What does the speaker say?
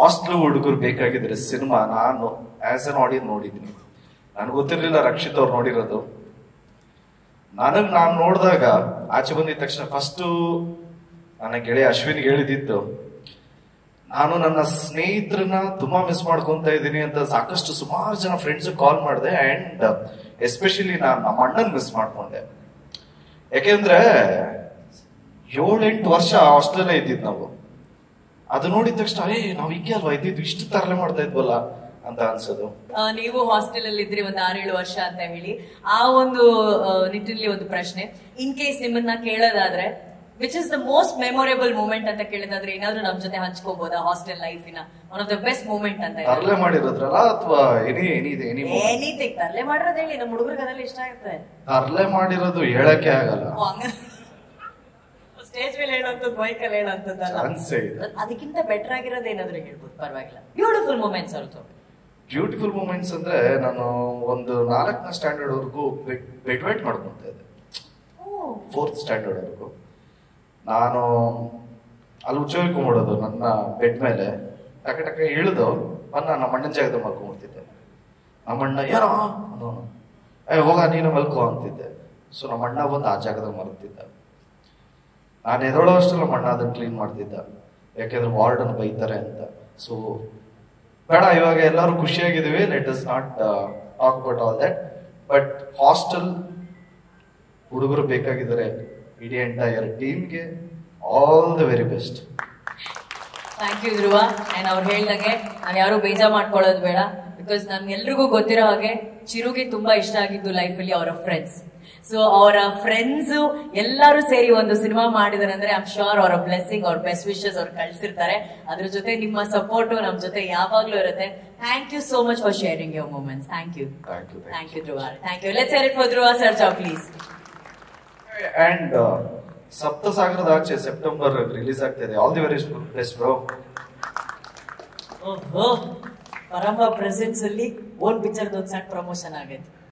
hostel ಹುಡುಗರು ಬೇಕಾಗಿದ್ರೆ cinema ನಾನು as an ಆಡಿಯನ್ ನೋಡಿದ್ದೀನಿ ನನಗೆ ಗೊತ್ತಿರಲಿಲ್ಲ ರಕ್ಷಿತ್ ಅವ್ರು ನೋಡಿರೋದು ನನಗ್ ನಾನು ನೋಡಿದಾಗ ಆಚೆ ಬಂದಿದ ತಕ್ಷಣ ಫಸ್ಟು ನನ್ನ ಗೆಳೆಯ ಅಶ್ವಿನ್ಗೆ ಹೇಳಿದಿತ್ತು ನಾನು ನನ್ನ ಸ್ನೇಹಿತರನ್ನ ತುಂಬಾ ಮಿಸ್ ಮಾಡ್ಕೊಂತ ಇದ್ದೀನಿ ಅಂತ ಸಾಕಷ್ಟು ಸುಮಾರು ಜನ ಫ್ರೆಂಡ್ಸ್ ಕಾಲ್ ಮಾಡಿದೆ ಅಂಡ್ ಎಸ್ಪೆಷಲಿ ನಾನು ನಮ್ಮ ಅಣ್ಣನ್ ಮಿಸ್ ಮಾಡ್ಕೊಂಡೆ ಯಾಕೆಂದ್ರೆ ಏಳೆಂಟು ವರ್ಷ ಹಾಸ್ಟೆಲೇ ಇದ್ದಿದ್ ನಾವು ಅದು ನೋಡಿದ ತಕ್ಷಣ ಏ ನಾವ್ ಹಿಂಗೆ ಅಲ್ವಾ ಇದ್ದಿದ್ದು ಇಷ್ಟು ತರಲೆ ಮಾಡ್ತಾ ಇದ್ವಲ್ಲ ಅಂತ ಅನ್ಸೋದು ಆ, ನೀವು ಹಾಸ್ಟೆಲ್ ಅಲ್ಲಿ ಇದ್ರಿ ಒಂದು ಆರೇಳು ವರ್ಷ ಅಂತ ಹೇಳಿ ಆ ಒಂದು ಆ, ನಿಟ್ಟಿನಲ್ಲಿ ಒಂದು ಪ್ರಶ್ನೆ ಇನ್ ಕೇಸ್ ನಿಮ್ಮನ್ನ ಕೇಳೋದಾದ್ರೆ which is the most memorable moment ಅಂತ ಕೇಳಿದಾದ್ರೆ ಏನಾದ್ರೂ ನಮ್ ಜೊತೆ ಹಂಚ್ಕೋಬಹುದಾ ಹಾಸ್ಟೆಲ್ ಲೈಫಿನ one of the best moment ಅಂತ ತರಲೆ ಮಾಡಿರೋದ್ರಲ್ಲ ಅಥವಾ ಎನಿ ಎನಿ ಎನಿ ಎನಿಥಿಂಗ್ ತರಲೆ ಮಾಡಿರೋದು ಹೇಳಿ ನಮ್ಮ ಹುಡುಗರಿಗೆ ಅದೆಲ್ಲ ಇಷ್ಟ ಆಗುತ್ತೆ ತರಲೆ ಮಾಡಿರೋದು ಹೇಳಕ್ಕೆ ಆಗಲ್ಲ ಸ್ಟೇಜ್ ಮೇಲೆ ಹೇಳೋಂಥದ್ದು ಬೈಕಲ್ಲಿ ಹೇಳೋಂಥದ್ದಲ್ಲ ಚಾನ್ಸೇ ಇದೆ ಅದಕ್ಕಿಂತ ಬೆಟರ್ ಆಗಿರೋದು ಏನಾದ್ರೂ ಹೇಳ್ಬೋದು ಪರವಾಗಿಲ್ಲ beautiful moments also beautiful moments ಅಂದ್ರೆ ನಾನು ಒಂದು ನಾಲ್ಕನೇ ಸ್ಟ್ಯಾಂಡರ್ಡ್ ವರ್ಗೂ ಬೆಡ್ ವೇಟ್ ಮಾಡ್ಕೊಂತ ಇದ್ದೆ ಫೋರ್ತ್ ಸ್ಟ್ಯಾಂಡರ್ಡ್ ವರ್ಗೂ ನಾನು ಅಲ್ಲಿ ಉಚ್ಚೋಯ್ಕೊಂಬಿಡೋದು ನನ್ನ ಬೆಡ್ ಮೇಲೆ ಟಕ ಟಕ ಇಳಿದು ಬಂದು ನಮ್ಮ ಅಣ್ಣನ ಜಾಗದ ಮಲ್ಕೊಂಡ್ಬಿಡ್ತಿದ್ದೆ ನಮ್ಮ ಅಣ್ಣ ಏನೋ ಅನ್ನೋನು ಏ ಹೋಗ ನೀನು ಮಲ್ಕೋ ಅಂತಿದ್ದೆ ಸೊ ನಮ್ಮ ಅಣ್ಣ ಬಂದು ಆ ಜಾಗದಾಗ ಮಲಗ್ತಿದ್ದ ನಾನು ಎದೊಳೋ ಅಷ್ಟು ನಮ್ಮ ಅಣ್ಣ ಅದನ್ನ ಕ್ಲೀನ್ ಮಾಡ್ತಿದ್ದ ಯಾಕೆಂದ್ರೆ ವಾರ್ಡನ್ ಬೈತಾರೆ ಅಂತ ಸೊ ಬೇಡ ಇವಾಗ ಎಲ್ಲರೂ ಖುಷಿಯಾಗಿದ್ದೀವಿ let us not talk about all that but hostel ಹುಡುಗರು ಬೇಕಾಗಿದ್ದಾರೆ ಇಡೀ ಎಂಟೈರ್ ಟೀಮ್ಗೆ all the very best thank you Dhruva and ಅವ್ರು ಹೇಳ್ದಂಗೆ ನಾನು ಯಾರು ಬೇಜಾರ್ ಮಾಡ್ಕೊಳ್ಳೋದು ಬೇಡ ಬಿಕಾಸ್ ನಮ್ಗೆಲ್ರಿಗೂ ಗೊತ್ತಿರೋ ಹಾಗೆ ಚಿರುಗೆ ತುಂಬಾ ಇಷ್ಟ ಆಗಿದ್ದು ಲೈಫಲ್ಲಿ ಅವರ ಫ್ರೆಂಡ್ಸ್ ಸೊ ಅವರ ಫ್ರೆಂಡ್ಸ್ ಎಲ್ಲರೂ ಸೇರಿ ಒಂದು ಸಿನಿಮಾ ಮಾಡಿದಾರೆ ಅಂದ್ರೆ ಐಮ್ ಶೋರ್ ಅವರ ಬ್ಲೆಸ್ಸಿಂಗ್ ಅವ್ರ ಬೆಸ್ಟ್ ವಿಶಸ್ ಅವ್ರು ಕಳ್ಸಿರ್ತಾರೆ ಅದ್ರ ಜೊತೆ ನಿಮ್ಮ ಸಪೋರ್ಟು ನಮ್ ಜೊತೆ ಯಾವಾಗ್ಲೂ ಇರುತ್ತೆ thank you so much for sharing your moments thank you Thank you, thank thank you Dhruva thank you let's hear for Dhruva search please and ಸಪ್ತಸಾಗರದ ಆಚೆ ಸೆಪ್ಟೆಂಬರ್ ರಿಲೀಸ್ ಆಗ್ತಾ ಇದೆ all the very best bro ಓಹೋ ಪರಂಬ ಪ್ರೆಸೆನ್ಸ್ ಅಲ್ಲಿ own picture ಒಂದು ಸಣ್ಣ promotion ಆಗೈತೆ